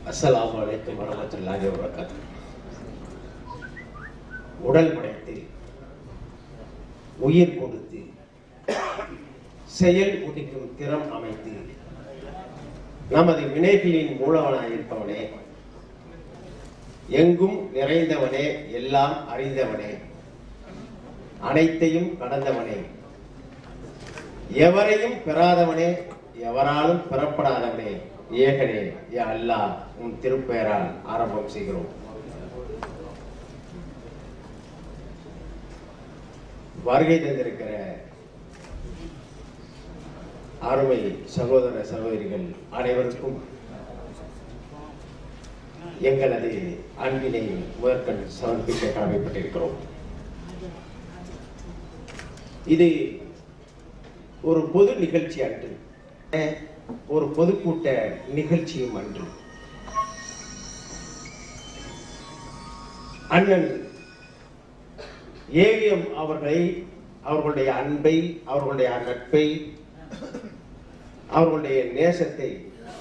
அஸ்ஸலாமு அலைக்கும் வரமத்துல்லாஹி வபரகாத்து உடல் படைத்து உயிர் கொடுத்து செயல் முடிக்கும் திறம் அமைத்து நமது வினைகளின் மூலவனாயிருப்பவனே எங்கும் நிறைந்தவனே எல்லாம் அறிந்தவனே அனைத்தையும் கடந்தவனே எவரையும் பெறாதவனே எவராலும் பெறப்படாதவனே ஏகனே யா அல்லாஹ் உன் திருப்பெயரால் ஆரம்பம் செய்கிறோம் வருகை தந்திருக்கிற அருமை சகோதர சகோதரிகள் அனைவருக்கும் எங்களது அன்பினை முதற்கண் சமர்ப்பிக்க கடமைப்பட்டிருக்கிறோம் இது ஒரு பொது நிகழ்ச்சி அன்று ஒரு பொதுக்கூட்ட நிகழ்ச்சியும் அன்று அண்ணன் ஏவிஎம் அவர்களை அவர்களுடைய அன்பை அவர்களுடைய நட்பை அவர்களுடைய நேசத்தை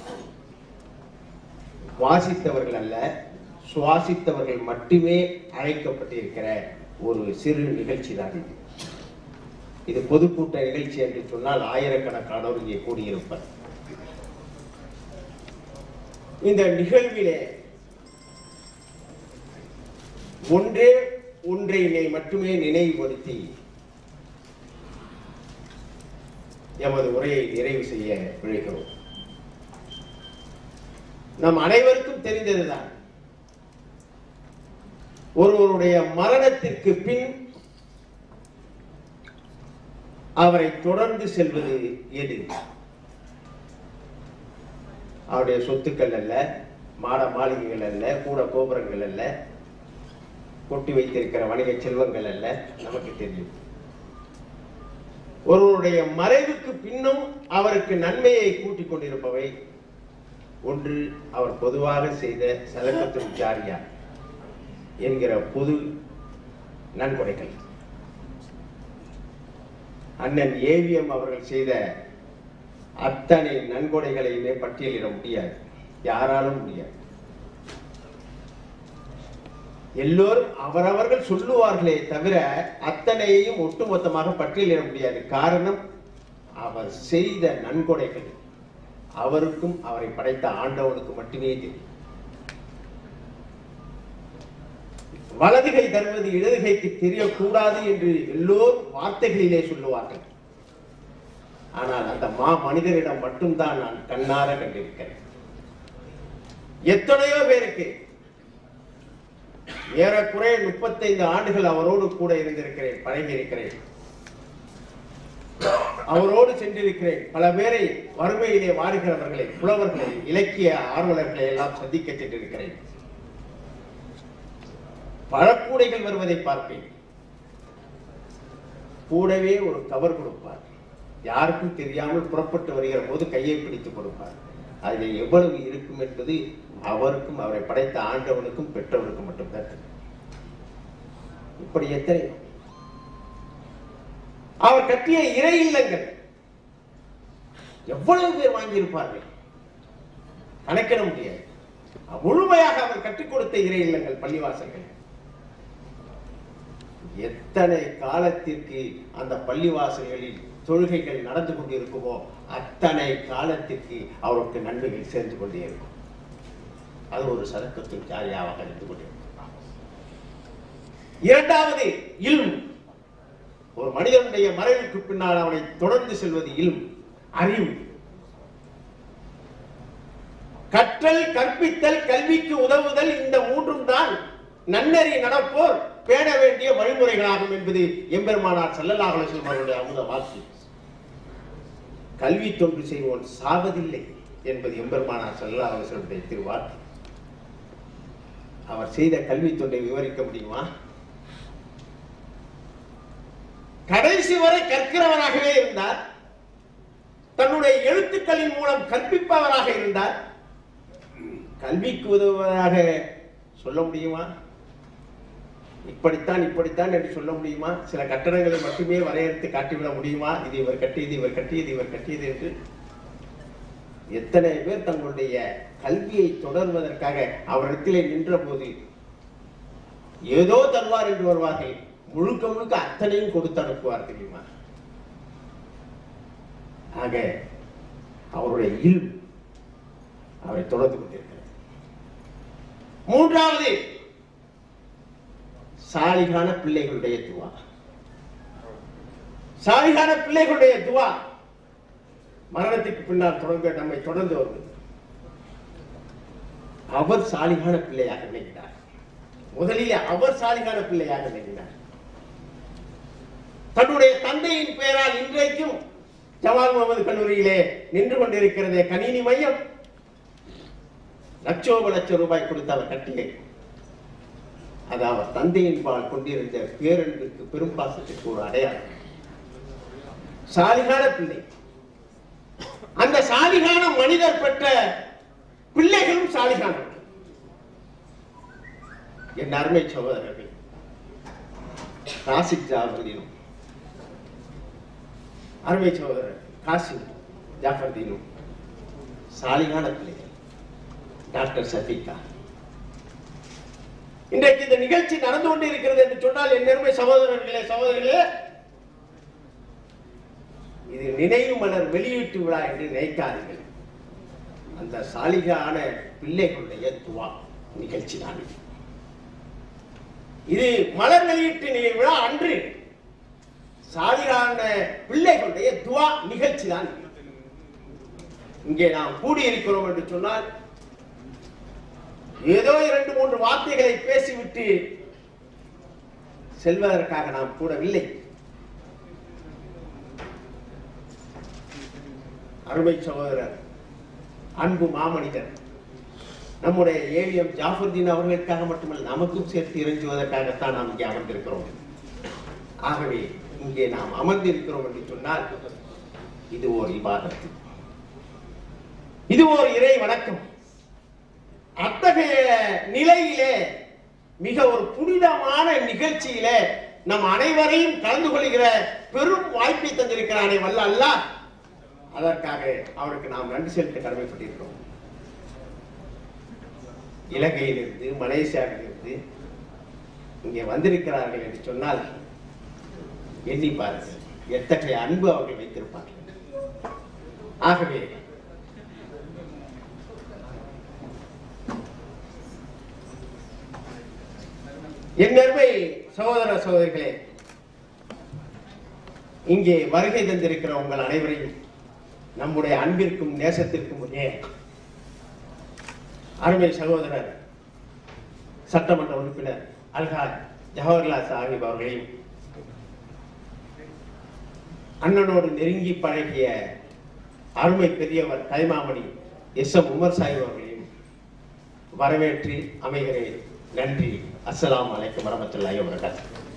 வாசித்தவர்கள் அல்ல சுவாசித்தவர்கள் மட்டுமே அழைக்கப்பட்டிருக்கிற ஒரு சிறு நிகழ்ச்சி தான் இது இது பொதுக்கூட்ட நிகழ்ச்சி என்று சொன்னால் ஆயிரக்கணக்கானோர் இங்கே கூடியிருப்பர் இந்த நிகழ்விலே ஒன்றே ஒன்றினை மட்டுமே நினைவுபடுத்தி எமது உரையை நிறைவு செய்ய விழைக்கிறோம் நம் அனைவருக்கும் தெரிந்ததுதான் ஒருவருடைய மரணத்திற்கு பின் அவரை தொடர்ந்து செல்வது எது அவருடைய சொத்துக்கள் அல்ல மாட மாளிகைகள் அல்ல கூட கோபுரங்கள் அல்ல கொட்டி வைத்திருக்கிற வணிக செல்வங்கள் அல்ல நமக்கு தெரியும் ஒருவருடைய மறைவுக்கு பின்னும் அவருக்கு நன்மையை கூட்டிக் கொண்டிருப்பவை ஒன்று அவர் பொதுவாக செய்த சதக்கத்துல் ஜாரியா என்கிற பொது நன்கொடைகள் அண்ணன் ஏவிஎம் அவர்கள் செய்த அத்தனை நன்கொடைகளையுமே பட்டியலிட முடியாது யாராலும் முடியாது எல்லோரும் அவரவர்கள் சொல்லுவார்களே தவிர அத்தனையையும் ஒட்டுமொத்தமாக பட்டியலிட முடியாது காரணம் அவர் செய்த நன்கொடைகள் அவருக்கும் அவரை படைத்த ஆண்டவனுக்கு மட்டுமே தெரியும் வலதுகை தருவது இடதுகைக்கு தெரியக்கூடாது என்று எல்லோரும் வார்த்தைகளிலே சொல்லுவார்கள் ஆனால் அந்த மா மனிதரிடம் மட்டும்தான் நான் கண்ணார கண்டிருக்கிறேன் எத்தனையோ பேருக்கு ஏறக்குறைய முப்பத்தைந்து ஆண்டுகள் அவரோடு கூட இருந்திருக்கிறேன் பழகி இருக்கிறேன் அவரோடு சென்றிருக்கிறேன் பல பேரை வறுமையிலே வாடுகிறவர்களை புலவர்களை இலக்கிய ஆர்வலர்களை எல்லாம் சந்திக்க சென்றிருக்கிறேன் பழக்கூடைகள் வருவதை பார்ப்பேன் கூடவே ஒரு கவர் கொடுப்பார் யாருக்கும் தெரியாமல் புறப்பட்டு வருகிற போது கையை பிடித்து கொடுப்பார் அதில் எவ்வளவு இருக்கும் என்பது அவருக்கும் அவரை படைத்த ஆண்டவனுக்கும் பெற்றவருக்கும் மட்டும்தான் தெரியும் இப்படி எத்தனை அவர் கட்டிய இறை இல்லங்கள் எவ்வளவு பேர் வாங்கியிருப்பார்கள் கணக்கிட முடியாது முழுமையாக அவர் கட்டிக் கொடுத்த இறை இல்லங்கள் பள்ளிவாசல்கள் எத்தனை காலத்திற்கு அந்த பள்ளிவாசல்களில் தொழுகைகள் நடந்து கொண்டிருக்குமோ அத்தனை காலத்திற்கு அவருக்கு நன்மைகள் சேர்ந்து கொண்டே இருக்கும் அது ஒரு சதக்கத்தின் ஜாரியாவாக இருந்து கொண்டிருக்கும் இரண்டாவது இல்ம் ஒரு மனிதனுடைய மறைவுக்கு பின்னால் அவனை தொடர்ந்து செல்வது இல்ம் அறிவு கற்றல் கற்பித்தல் கல்விக்கு உதவுதல் இந்த மூன்றும் தான் நன்னறி நடப்போர் பேண வேண்டிய வழிமுறைகளாகும் என்பது எம்பெருமானார் செல்லல்லாஹ் அவருடைய அமுத வாக்கு கல்வி தொண்டு செய்வோன் சாவதில்லை என்பது எம்பெருமானார் செல்லல்லாஹ் அவர்களுடைய திருவாக்கு அவர் செய்த கல்வி தொண்டை விவரிக்க முடியுமா கடைசி வரை கற்கிறவராகவே இருந்தார் தன்னுடைய எழுத்துக்களின் மூலம் கற்பிப்பவராக இருந்தார் கல்விக்கு உதவுவதாக சொல்ல முடியுமா இப்படித்தான் இப்படித்தான் என்று சொல்ல முடியுமா சில கட்டடங்களை மட்டுமே வரையறுத்து காட்டிவிட முடியுமா இது இவர் கட்டியது இவர் கட்டியது இவர் கட்டியது என்று எத்தனை பேர் தங்களுடைய கல்வியை தொடர்வதற்காக அவரிடத்திலே நின்ற போது ஏதோ தருவார் என்று வருவார்கள் முழுக்க முழுக்க அத்தனையும் கொடுத்து அனுப்புவார் தெரியுமா ஆக அவருடைய இயல்பு அவரை தொடர்ந்து கொண்டிருக்கிறது மூன்றாவது சாலிகான பிள்ளைகளுடைய துவா சாலிகான பிள்ளைகளுடைய துவா மரணத்துக்கு பின்னால் தொடங்க நம்மை தொடர்ந்து வருவது அவர் சாலிகான பிள்ளையாக நினைக்கிறார் முதலில் அவர் சாலிகான பிள்ளையாக நினைக்கிறார் தன்னுடைய தந்தையின் பெயரால் இன்றைக்கும் ஜவால் முகமது கல்லூரியிலே நின்று கொண்டிருக்கிறதே கணினி மையம் லட்சோப லட்சம் ரூபாய் கொடுத்து அவர் கட்டிய அது அவர் தந்தையின் பால் கொண்டிருந்த பேரன்பிற்கு பெரும் பாசத்திற்கு ஒரு அடையாளம் சாலிகான பிள்ளை அந்த சாலிகான மனிதர் பெற்ற பிள்ளைகளும் சாலிகானவர்கள் என் அருமை சகோதரர்கள் காசிக் ஜாபர்தீனும் அருமை சகோதரர் காசிம் ஜாஃபர்தீனும் சாலிகான பிள்ளைகள் டாக்டர் சஃபிகா இன்றைக்கு இந்த நிகழ்ச்சி நடந்து கொண்டிருக்கிறது என்று சொன்னால் என் அருமை சகோதரர்களே சகோதரர்களே இது நினைவு மலர் வெளியீட்டு விழா என்று நினைக்காதீர்கள் அந்த சாலிகான பிள்ளைகளுடைய துவா நிகழ்ச்சி தான் இது. இது மலர் வெளியீட்டு நிலை விழா அன்று சாலிகான பிள்ளைகளுடைய துவா நிகழ்ச்சி தான் இது. இங்கே நாம் கூடியிருக்கிறோம் என்று சொன்னால் ஏதோ இரண்டு மூன்று வார்த்தைகளை பேசிவிட்டு செல்வதற்காக நாம் கூடவில்லை அருமை சகோதரர் அன்பு மாமனிதர் நம்முடைய ஏவிஎம் ஜாஃபர்தீன் அவர்களுக்காக மட்டுமல்ல நமக்கும் சேர்த்து இறைஞ்சுவதற்காகத்தான் நாம் இங்கே அமர்ந்திருக்கிறோம் ஆகவே இங்கே நாம் அமர்ந்திருக்கிறோம் என்று சொன்னால் இது ஓர் இபாதத்து இது ஓர் இறை வணக்கம் அத்தகைய நிலையிலே மிக ஒரு புனிதமான நிகழ்ச்சியிலே நம் அனைவரையும் கலந்து கொள்கிற பெரும் வாய்ப்பை தந்திருக்கிறானே வல்ல அல்லாஹ் அதற்காக அவருக்கு நாம் நன்றி செலுத்த கடமைப்பட்டிருக்கிறோம் இலங்கையிலிருந்து மலேசியாவிலிருந்து இங்கே வந்திருக்கிறார்கள் என்று சொன்னால் எண்ணி பாருங்கள் எத்தகைய அன்பு அவர்கள் வைத்திருப்பார்கள் ஆகவே என் அருமை சகோதர சகோதரிகளே இங்கே வருகை தந்திருக்கிற உங்கள் அனைவரையும் நம்முடைய அன்பிற்கும் நேசத்திற்கும் முன்னே அருமை சகோதரர் சட்டமன்ற உறுப்பினர் அல்ஹாஜ் ஜவஹர்லால் சாஹிப் அவர்களையும் அண்ணனோடு நெருங்கி பழகிய அருமை பெரியவர் கைமாமணி எஸ் எம் உமர் சாஹிப் அவர்களையும் வரவேற்று அமைகிறேன் நன்றி அஸ்ஸலாமு அலைக்கும் வரமத்துல்லாஹி வபரகாத்துஹு